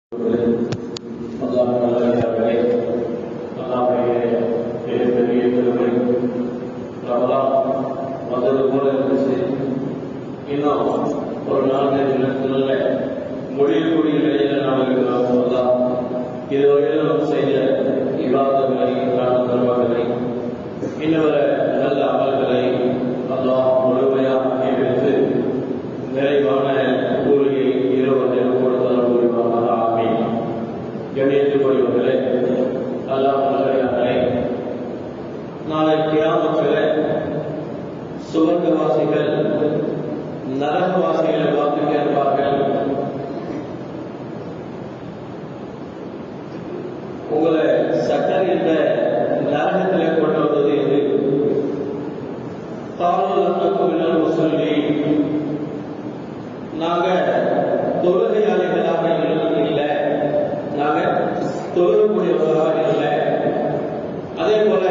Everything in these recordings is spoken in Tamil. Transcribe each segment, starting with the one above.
அல்லாஹ் நல்லடியார்களே அல்லாஹ்வுடைய மிகப்பெரிய பெருமை ரமலான் வந்தது போல இருந்துச்சு இன்னும் ஒரு நான்கு தினத்தில முடியக்கூடிய நிலையில நாம் இருக்கிறோம் அல்லாஹ் இதுவரையில் நாம் செய்த விவாதங்களை நான் தருவார்களை இன்னொரு நல்ல அமல்களை அல்லாஹ் முழுமையாக நியமித்து நிறைவான கூலியை இரவு நேரம் கொடுத்தால் புரிவாங்க ஆமீன் கண்ணியத்துக்குரியவர்களே அல்லாஹ் நல்லடியார்களே நாளை கியாமத்தில் சுவர்க்கவாசிகள் நரகவாசிகளை பார்த்து கேட்பார்கள் உங்களை சட்டர் என்ற நரகத்தில் கொண்டு வந்தது எது காவல் சொல்லி நாங்க தொழுகையாளிகளாக இல்லை நாங்க தொழுகக்கூடியவர்களாக இல்லை அதே போல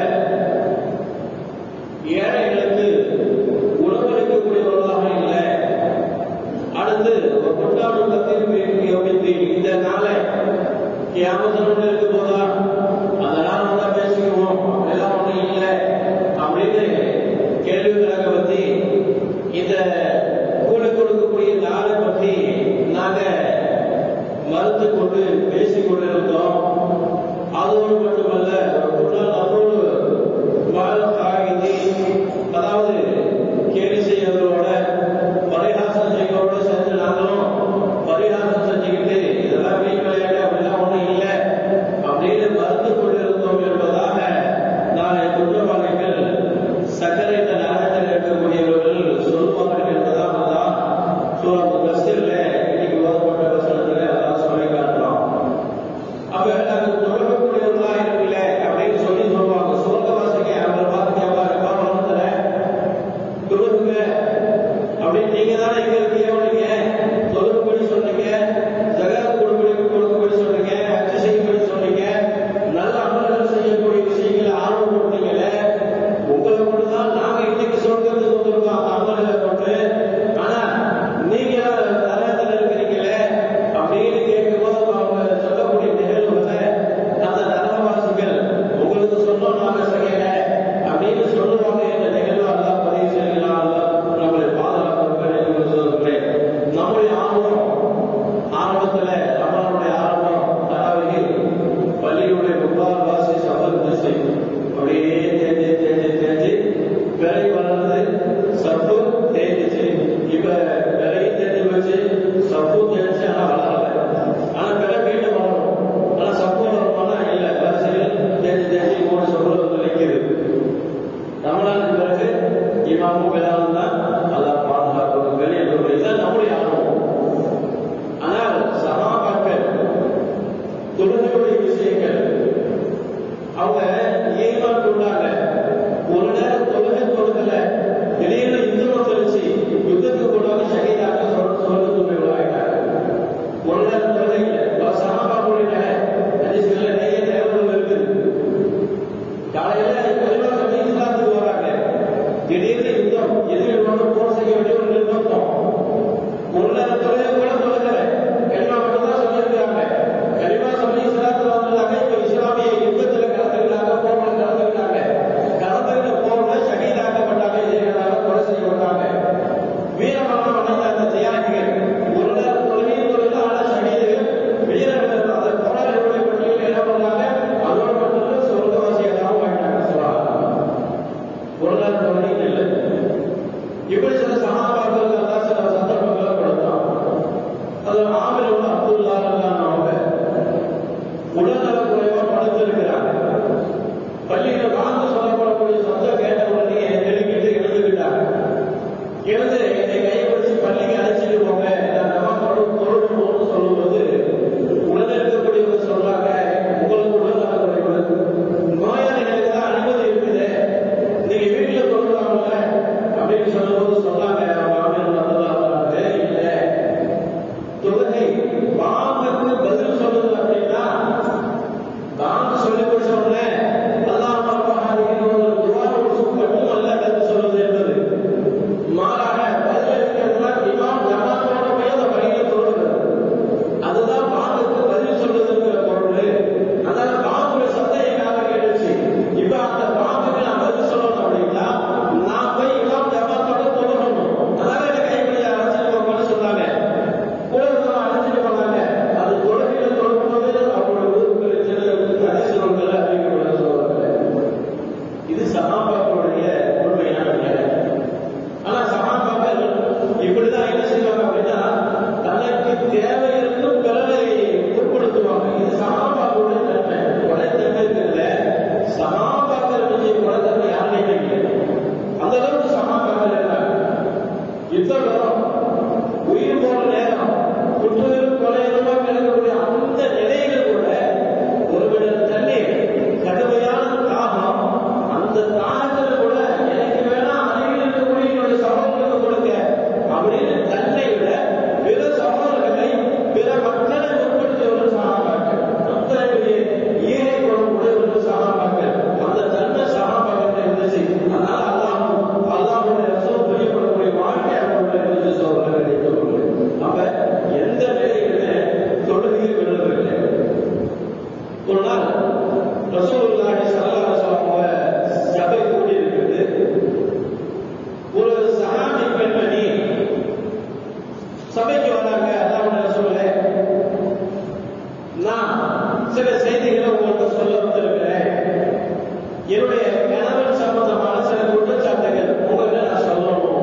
ஏழைகளுக்கு உணவளிக்கக்கூடியவர்களாக இல்லை அடுத்து கொண்டாடு கத்திரிப்பு யோகித்து இந்த நாளை கியாமத்தனோடு இருக்க போதா அந்த நாள் வந்தா பேசிக்குவோம் அப்படிலாம் ஒண்ணும் இல்லை அப்படின்னு கேள்விகளாக பத்தி இந்த கூலி கொடுக்கக்கூடிய நாளை பற்றி நாங்க மறுத்து கொண்டு பேசிக் கொண்டிருந்தோம் அதோடு மட்டுமல்ல முன்னாள் நம்மோடு வாழ் காகிதி அதாவது கேலி செய்யறதோட பரிகாசம் செய்யறதோட சேர்ந்து நாங்களும் பரிகாசம் செஞ்சுக்கிட்டு இதெல்லாம் வீண் விளையாட்டு அப்படிலாம் ஒண்ணும் இல்லை அப்படின்னு மறுத்து கொண்டிருந்தோம் என்பதாக நாளை குற்றவாளிகள் சக்கரை இந்த நகரத்தில் இருக்கக்கூடியவர்கள் சொல்வார்கள் என்பதாக தான் சூரத் தஸ்திரில் இன்னைக்கு ஓதப்பட்ட வசனத்தில் அதான் சொல்லி காட்டுறோம் அப்ப நாங்கள் தொடரக்கூடியவர்களா இருக்கல அப்படின்னு சொல்லி சொல்லுவாங்க சுவர்க்கவாசிக்கு அவங்களை பார்த்து கேட்பாங்க பாருங்க இந்த சில செய்திகளை உங்களுக்கு சொல்ல வந்திருக்கிறேன் என்னுடைய கணவன் சம்பந்தமான சில குற்றச்சாட்டுகள் உங்களுக்கு நான் சொல்லணும்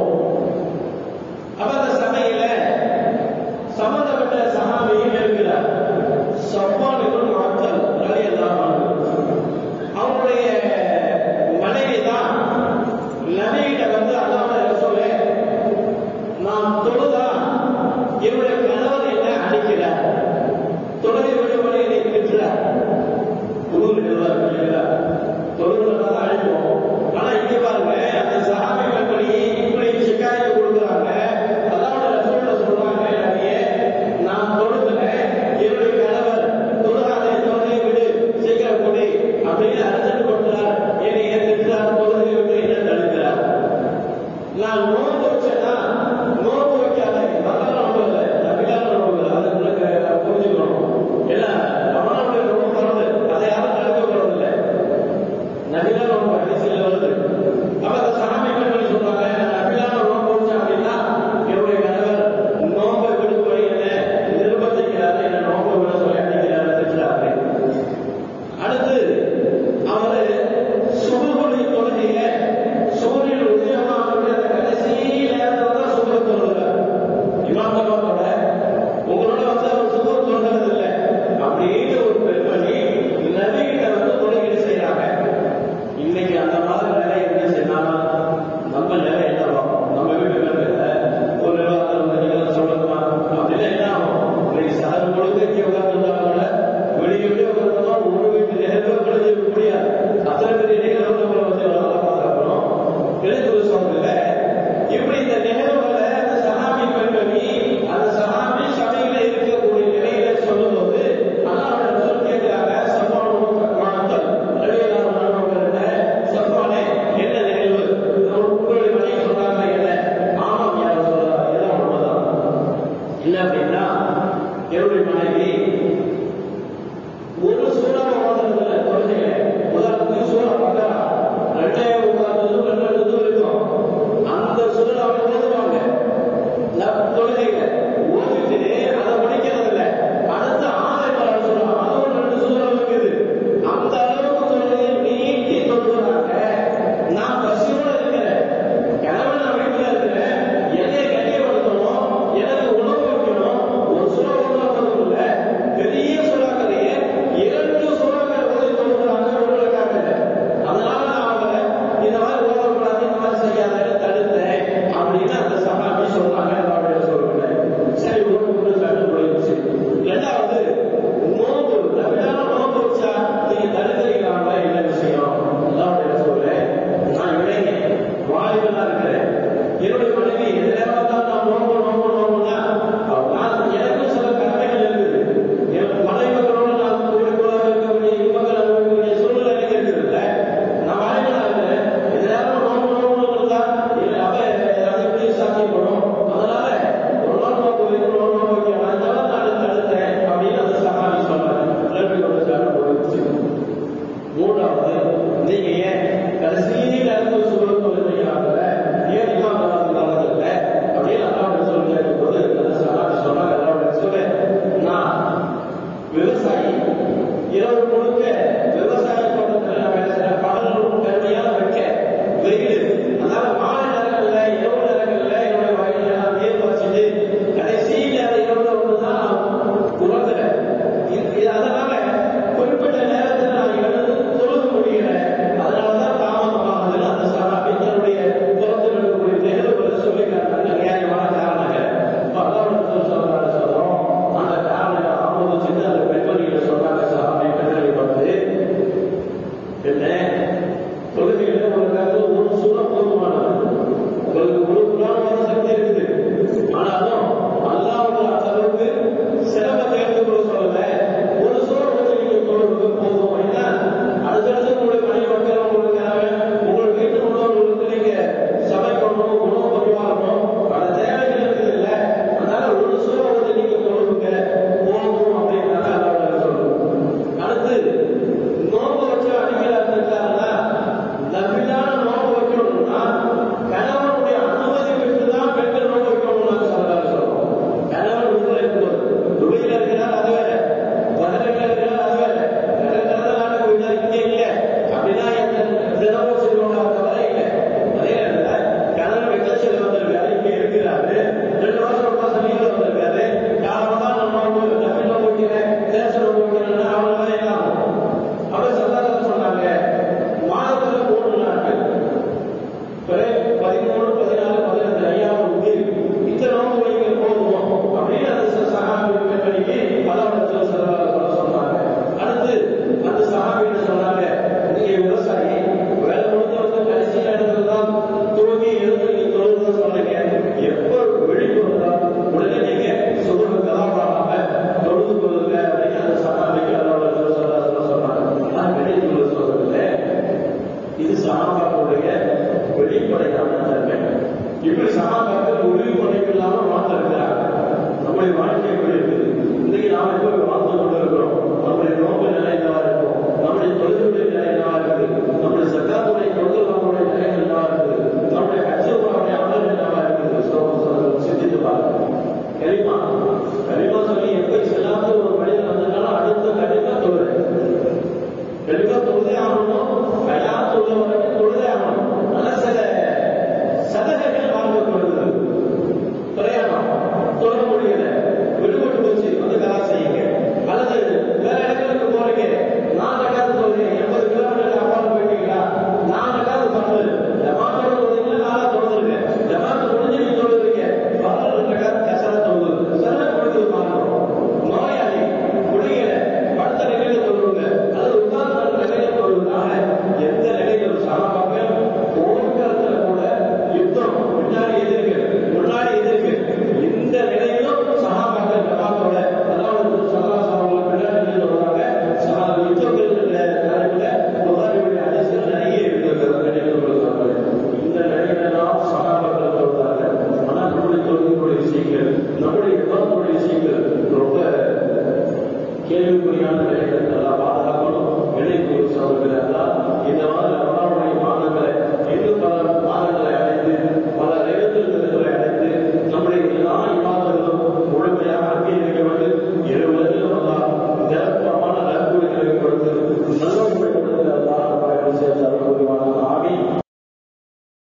அப்ப அந்த சபையில சம்பந்தப்பட்ட சகாபியும் இருக்கிறார் சப்பானுக்கும் மக்கள் எல்லாம் அவருடைய மனைவி தான் நபிகிட்ட வந்து அல்லாஹ் சொல்ல நான் தொழுதா என்னுடைய கணவர் என்ன அடிக்கிறார் தொழுகை விடுபடி என்னை திட்டுறார் ஊர் இருக்கிறார் தொழுகளை தான் அழைப்போம் ஆனா இங்க பாருங்க அந்த சஹாபி கம்பெனி இப்படி சிக்காயத்து கொடுக்குறாங்க அல்லாவோட ரசூல்ல சொல்றாங்க நபியே நான் தொழுகிறேன் என்னுடைய கணவர் தொழுகாதே தொழுகை விடு சீக்கிரம் கொடு அப்படின்னு அர்த்தம் கொடுக்கிறார் என்னை ஏன் திட்டுறார் தொழுகை விட்டு என்ன தடுக்கிறார் நான் நோன்பு வச்சேன்னா நோன்பு வைக்காத அதெல்லாம் நோன்பு இல்லை நபிதான் நோன்பு இல்லை அதை உங்களுக்கு புரிஞ்சுக்கணும் இல்ல அவனுடைய நோன்பு வருது அதை யாரும் தடுக்க போறதில்லை நபிதான் நோன்பு அடிசியில் வருது அப்ப அந்த சாமி பண்ணி சொல்றாங்க நான் நபிதான் நோன்பு வச்சேன் அப்படின்னா என்னுடைய கணவர் நோன்பை விடுபடி என்ன நிர்பந்திக்கிறாரு என்ன நோன்பை விட சொல்லி அடிக்கிறாரு திட்டுறாரு அடுத்து அவரு சுபகுடி தொழுகையில சூரியன் உதயமாகக்கூடிய அந்த கடைசி நேரத்தில் தான் சுப தொழுகிறார் இமாமத்தோட உங்களோட வந்து அவர் சுப தொழுகிறது இல்லை அப்படின்னு ஒரு பெண்மணி நபிகிட்ட வந்து தொழுகை செய்யறாங்க இன்னைக்கு அந்த மாதிரி நிலை என்ன செய்யலாம் நம்ம நிலை என்ன ஆகும் நம்ம வீட்டுல ஒரு நிர்வாகத்தில் வந்து நீங்க சொல்லணுமா அப்படின்னு என்ன ஆகும் இன்னைக்கு சார் முழுக்க உட்கார்ந்து வெளியே விட்டு உட்கார்ந்தோம் ஒரு வீட்டு நிகழ்வு விளைய முடியாது அத்தனை பெரிய நிகழ்வு நம்மளை வந்து நல்லா பார்க்கணும் எழுத்து சொல்றதுல இப்படி இந்த நிகழ்வுகளை அந்த சஹாபி பெண்மணி அந்த சஹாபி சபையில இருக்கக்கூடிய நிலையில சொல்லும்போது அல்லாஹ் ரசூல் கேட்கிறாங்க சப்பான மாணவர்கள் நடுவில் மாணவர்கள் சப்பானே என்ன நிகழ்வு உங்களுடைய மனைவி சொல்றாங்க என்ன ஆமாம் யாரும் சொல்றா எல்லாம் உண்மைதான் இல்ல அப்படின்னா என்னுடைய மனைவி கேள்விக்குறியான நிலைகளை நல்லா பாதுகாக்கணும் இணைப்பு சகோதரர் எல்லாம் இந்த மாதிரி நம்ம